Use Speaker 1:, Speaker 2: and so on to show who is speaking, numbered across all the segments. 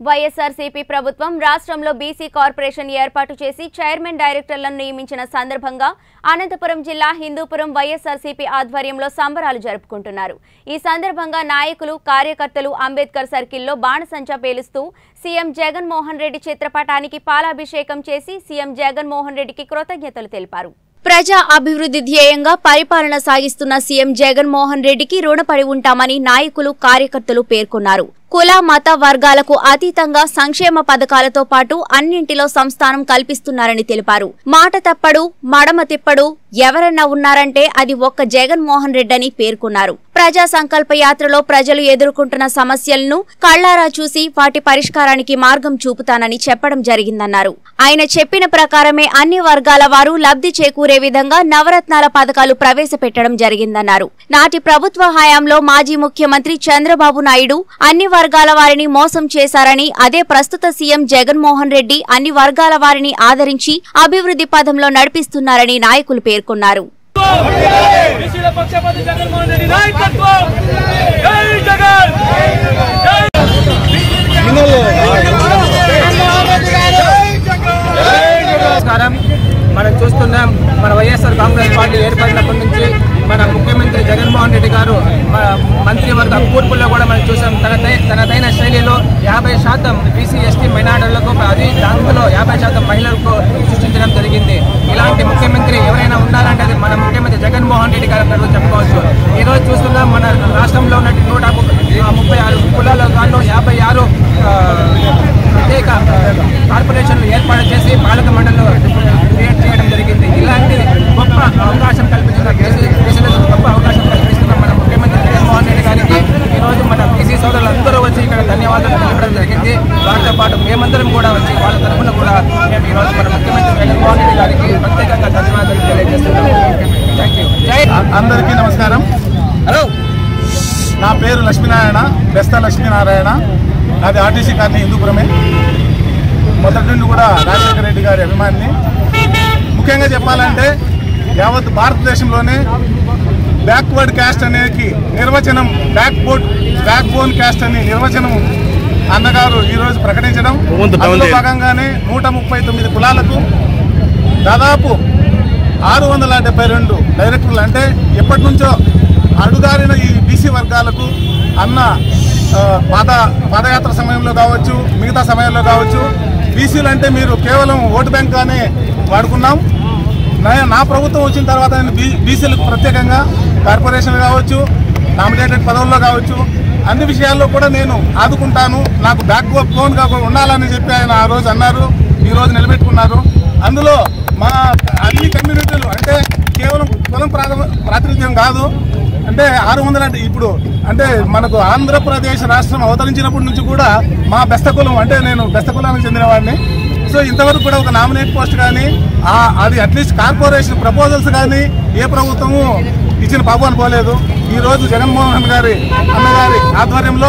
Speaker 1: వైఎస్ఆర్సీపీ ప్రభుత్వం రాష్ట్రంలో BC corporation ఏర్పాటు చేసి చైర్మన్ డైరెక్టర్లను నియమించిన సందర్భంగా అనంతపురం జిల్లా హిందూపురం వైఎస్ఆర్సీపీ ఆధ్వర్యంలో సంబరాలు జరుపుకుంటున్నారు ఈ సందర్భంగా నాయకులు కార్యకర్తలు అంబేద్కర్ సర్కిల్లో బాణసంచా పేలుస్తూ సీఎం జగన్మోహన్ రెడ్డి చిత్రపటానికి పాలాభిషేకం చేసి సీఎం జగన్మోహన్ రెడ్డికి కృతజ్ఞతలు తెలిపారు ప్రజా అభివృద్ధి ధ్యేయంగా పరిపాలన సాగిస్తున్న సీఎం జగన్మోహన్ రెడ్డికి రుణపడి ఉంటామని నాయకులు కార్యకర్తలు పేర్కొన్నారు కుల మత వర్గాలకు అతీతంగా సంక్షేమ పథకాలతో పాటు అన్నింటిలో సంస్థానం కల్పిస్తున్నారని తెలిపారు మాట తప్పడు మడమ తిప్పడు ఎవరన్నా ఉన్నారంటే అది ఒక్క జగన్మోహన్ రెడ్డి అని పేర్కొన్నారు ప్రజా సంకల్ప యాత్రలో ప్రజలు ఎదుర్కొంటున్న సమస్యలను కళ్లారా చూసి వాటి పరిష్కారానికి మార్గం చూపుతానని చెప్పడం జరిగిందన్నారు ఆయన చెప్పిన ప్రకారమే అన్ని వర్గాల వారు లబ్ధి చేకూరే విధంగా నవరత్నాల పథకాలు ప్రవేశపెట్టడం జరిగిందన్నారు నాటి ప్రభుత్వ హయాంలో మాజీ ముఖ్యమంత్రి చంద్రబాబు నాయుడు అన్ని వర్గాల వారిని మోసం చేశారని అదే ప్రస్తుత సీఎం జగన్మోహన్ రెడ్డి అన్ని వర్గాల వారిని ఆదరించి అభివృద్ధి పథంలో నడిపిస్తున్నారని నాయకులు పేర్కొన్నారు
Speaker 2: బీసీల పక్షపాతి జగన్మోహన్ రెడ్డి నాయకత్వం జై జగన్ జై
Speaker 3: నమస్కారం మనం చూస్తున్నాం మన వైఎస్ఆర్ కాంగ్రెస్ పార్టీ ఏర్పడినప్పటి నుంచి మన ముఖ్యమంత్రి జగన్మోహన్ రెడ్డి గారు మన మంత్రివర్గ కూర్పుల్లో కూడా మనం చూసాం తన తనదైన శైలిలో యాభై శాతం బీసీ ఎస్టీ మైనార్టీలకు అది దాంట్లో యాభై శాతం మహిళలకు సృష్టించడం జరిగింది ఇలాంటి ముఖ్యమంత్రి ఎవరైనా ఉన్నారంటే అది మన ముఖ్యమంత్రి జగన్మోహన్ రెడ్డి గారు పేరు చెప్పుకోవచ్చు ఈ రోజు చూస్తున్నాం మన రాష్ట్రంలో ఉన్న నూట ము- ముప్పై ఆరు కులాల దాంట్లో యాభై ఆరు ఆ, ప్రత్యేక కార్పొరేషన్లు ఏర్పాటు చేసి పాలక మండలిలో క్రియేట్ చేయడం జరిగింది ఇలాంటి గొప్ప అవకాశం కల్పించిన బీసీ బీసీలకు గొప్ప అవకాశం కల్పిస్తున్న మన ముఖ్యమంత్రి జగన్మోహన్ రెడ్డి గారికి ఈరోజు మన బీసీ సోదరులు అందరూ వచ్చి ఇక్కడ ధన్యవాదాలు తెలపడం జరిగింది వారితో పాటు మేమందరం కూడా వచ్చి వాళ్ళ తరఫున కూడా మేము ఈరోజు మన ముఖ్యమంత్రి జగన్మోహన్ రెడ్డి గారికి ప్రత్యేకంగా ధన్యవాదాలు తెలియజేస్తున్నాం థ్యాంక్ యూ జై
Speaker 4: అందరికీ నమస్కారం
Speaker 3: హలో
Speaker 4: నా పేరు లక్ష్మీనారాయణ బెస్త లక్ష్మీనారాయణ నాది ఆర్టీసీ కాలనీ హిందూపురమే మొదటి నుండి కూడా రాజశేఖర రెడ్డి గారి అభిమానిని ముఖ్యంగా చెప్పాలంటే యావత్ భారతదేశంలోనే బ్యాక్వర్డ్ క్యాస్ట్ అనేది నిర్వచనం back board backbone caste అనే నిర్వచనం అన్నగారు ఈరోజు ప్రకటించడం అందులో భాగంగానే నూట ముప్పై తొమ్మిది కులాలకు దాదాపు ఆరు వందల డెబ్బై రెండు డైరెక్టర్లు అంటే ఎప్పటి నుంచో అడుగారిన ఈ బీసీ వర్గాలకు అన్న ఆ, పాద పాదయాత్ర సమయంలో కావచ్చు మిగతా సమయంలో కావచ్చు బీసీలు అంటే మీరు కేవలం ఓటు బ్యాంక్ గానే వాడుకున్నాం నా- నా ప్రభుత్వం వచ్చిన తర్వాత నేను బీ బీసీలకు ప్రత్యేకంగా కార్పొరేషన్ కావచ్చు నామినేటెడ్ పదవుల్లో కావచ్చు అన్ని విషయాల్లో కూడా నేను ఆదుకుంటాను నాకు బ్యాక్ బోన్ గా ఉండాలని చెప్పి ఆయన ఆ రోజు అన్నారు ఈ రోజు నిలబెట్టుకున్నారు అందులో మా అన్ని కమ్యూనిటీలు అంటే కేవలం కులం ప్రాధ- ప్రాతినిధ్యం కాదు అంటే ఆరు వందల అంటే ఇప్పుడు అంటే మనకు ఆంధ్రప్రదేశ్ రాష్ట్రం అవతరించినప్పటి నుంచి కూడా మా బెస్త కులం అంటే నేను బెస్త కులానికి చెందినవాడిని సో ఇంతవరకు కూడా ఒక నామినేట్ పోస్ట్ కానీ ఆ- అది అట్లీస్ట్ కార్పొరేషన్ ప్రపోజల్స్ కానీ ఏ ప్రభుత్వము ఇచ్చిన పాపు అనుకోలేదు ఈ రోజు జగన్మోహన్ గారి అన్నగారి ఆధ్వర్యంలో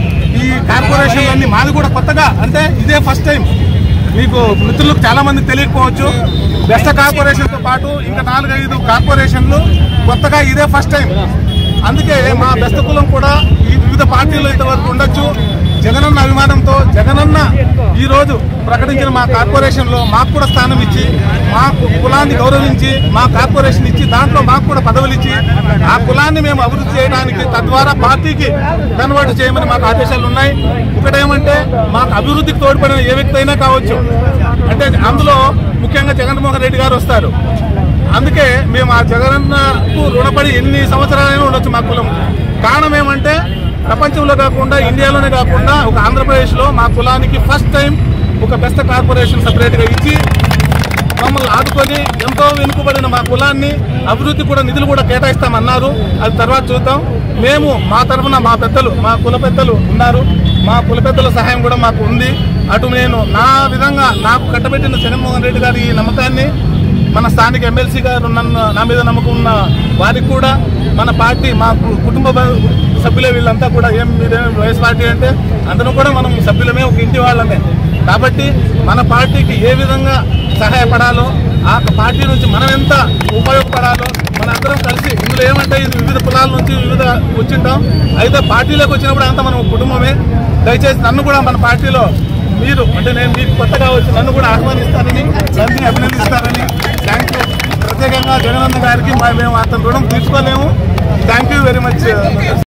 Speaker 4: ఈ కార్పొరేషన్లన్నీ మాది కూడా కొత్తగా అంటే ఇదే ఫస్ట్ టైం మీకు మిత్రులకు చాలా మంది తెలియకపోవచ్చు బెస్ట్ కార్పొరేషన్తో పాటు ఇంకా నాలుగైదు కార్పొరేషన్లు కొత్తగా ఇదే ఫస్ట్ టైం అందుకే మా బెస్ట్ కులం కూడా ఈ వివిధ పార్టీలు ఇంతవరకు ఉండొచ్చు జగనన్న అభిమానంతో జగనన్న ఈ రోజు ప్రకటించిన మా కార్పొరేషన్ లో మాకు కూడా స్థానం ఇచ్చి మా కులాన్ని గౌరవించి మా కార్పొరేషన్ ఇచ్చి దాంట్లో మాకు కూడా పదవులు ఇచ్చి ఆ కులాన్ని మేము అభివృద్ధి చేయడానికి తద్వారా పార్టీకి కన్వర్ట్ చేయమని మాకు ఆదేశాలు ఉన్నాయి ఒకటేమంటే మాకు అభివృద్ధికి తోడ్పడిన ఏ వ్యక్తి అయినా కావచ్చు అంటే అందులో ముఖ్యంగా జగన్మోహన్ రెడ్డి గారు వస్తారు అందుకే మేము ఆ జగనన్నకు రుణపడి ఎన్ని సంవత్సరాలైనా ఉండొచ్చు మా కులం కారణం ఏమంటే ప్రపంచంలో కాకుండా ఇండియాలోనే కాకుండా ఒక ఆంధ్రప్రదేశ్లో మా కులానికి ఫస్ట్ టైం ఒక బెస్ట్ కార్పొరేషన్ సపరేట్గా ఇచ్చి మమ్మల్ని ఆదుకొని ఎంతో వెనుకబడిన మా కులాన్ని అభివృద్ధి కూడా నిధులు కూడా కేటాయిస్తామన్నారు అది తర్వాత చూద్దాం మేము మా తరఫున మా పెద్దలు మా కుల పెద్దలు ఉన్నారు మా కుల పెద్దల సహాయం కూడా మాకు ఉంది అటు నేను నా విధంగా నాకు కట్టబెట్టిన జగన్మోహన్ రెడ్డి గారి ఈ నమ్మకాన్ని మన స్థానిక ఎమ్మెల్సీ గారు నన్ను నా మీద నమ్మకం ఉన్న వారికి కూడా మన పార్టీ మా కు- కుటుంబ బ- సభ్యులే వీళ్ళంతా కూడా ఏం మీరేం వైఎస్ పార్టీ అంటే అందరం కూడా మనం సభ్యులమే ఒక ఇంటి వాళ్ళమే కాబట్టి మన పార్టీకి ఏ విధంగా సహాయపడాలో ఆ పార్టీ నుంచి మనం ఎంత ఉపయోగపడాలో మనందరం కలిసి ఇందులో ఏమంటే ఇది వివిధ కులాల నుంచి వివిధ వచ్చింటాం అయితే పార్టీలోకి వచ్చినప్పుడు అంతా మనం కుటుంబమే దయచేసి నన్ను కూడా మన పార్టీలో మీరు అంటే నేను మీకు కొత్తగా వచ్చి నన్ను కూడా ఆహ్వానిస్తానని నన్ను అభినందిస్తానని థ్యాంక్ యూ ప్రత్యేకంగా జగనన్న గారికి మా- మేము అతని రుణం తీర్చుకోలేము థ్యాంక్ యూ వెరీ మచ్